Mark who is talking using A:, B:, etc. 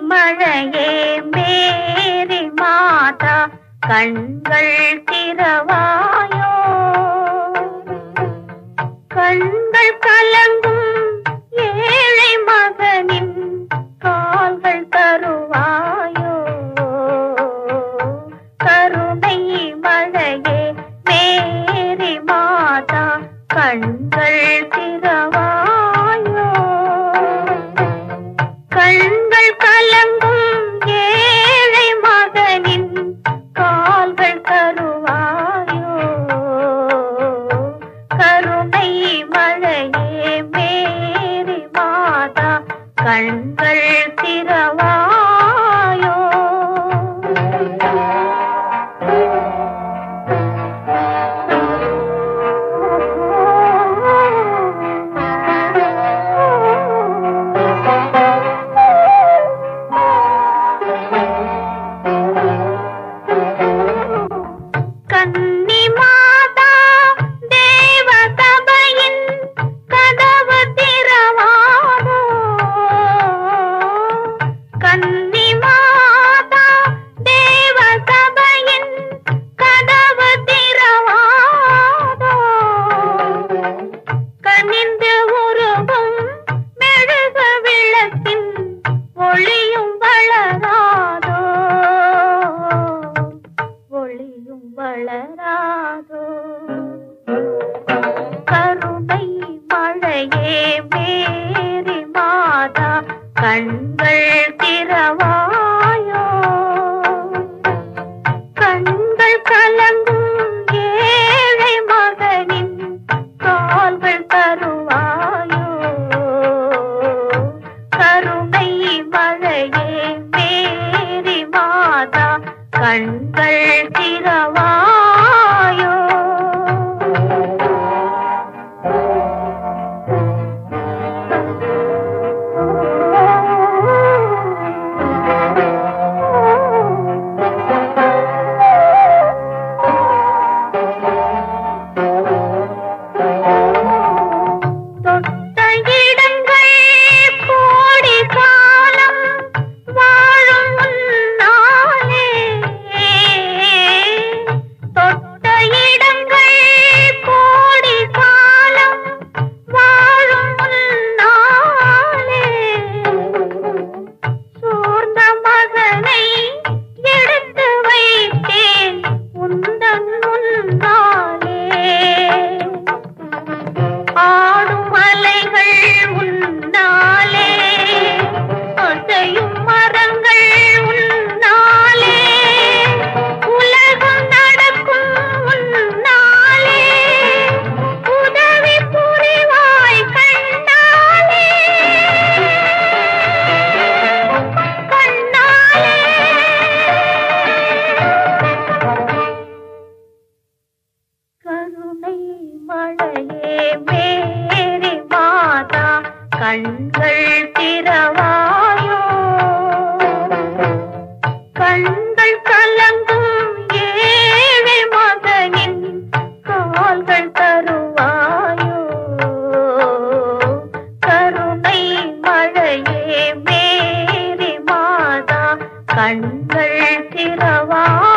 A: மழையே மேரி மாதா கண்கள் திறவாயோ கண்கள் கலங்கும் ஏழை மகனின் கால்கள் தருவாயோ கருணை மழையே மேரி மாதா கண்கள் திறவாயோ கண்கள் கலங்கும் ஏழை மகனின் கால்கள் தருவாயோ கருணை மழையே மேரி மாதா கண்கள் திறவாயோ கன்னி மாதா தேவ சபையின் கதவு திறவாதோ கன்னி மாதா தேவ சபையின் கதவு திறவாதோ கனிந்து உருகும் மெழுக விளக்கின் ஒளியும் வளராதோ ஒளியும் வளராதோ கருணை மழையே மேரி மாதா கண்கள் திறவாயோ கண்கள் கலங்கும் ஏழை மகனின் கால்கள் தருவாயோ கருணை மழையே மேரி மாதா கண்கள் திறவாயோ தொட்ட இடங்கள் கோடி காலம் வாழும் முன்னாலே தொட்ட இடங்கள் கோடி காலம் வாழும் முன்னாலே சோர்ந்த மகனை எடுத்து வைத்தேன் உந்தன் முன்னாலே ஆடும் அலைகள் உன்னாலே அசையும் மரங்கள் உன்னாலே உலகம் நடக்கும் உன்னாலே உதவி புரிவாய் கண்ணாலே கண்ணாலே கருணை மழையே மேரி மாதா கண்கள் திறவாயோ கண்கள் கலங்கும் ஏழை மகனின் கால்கள் தருவாயோ கருணை மழையே மேரி மாதா கண்கள் திறவாயோ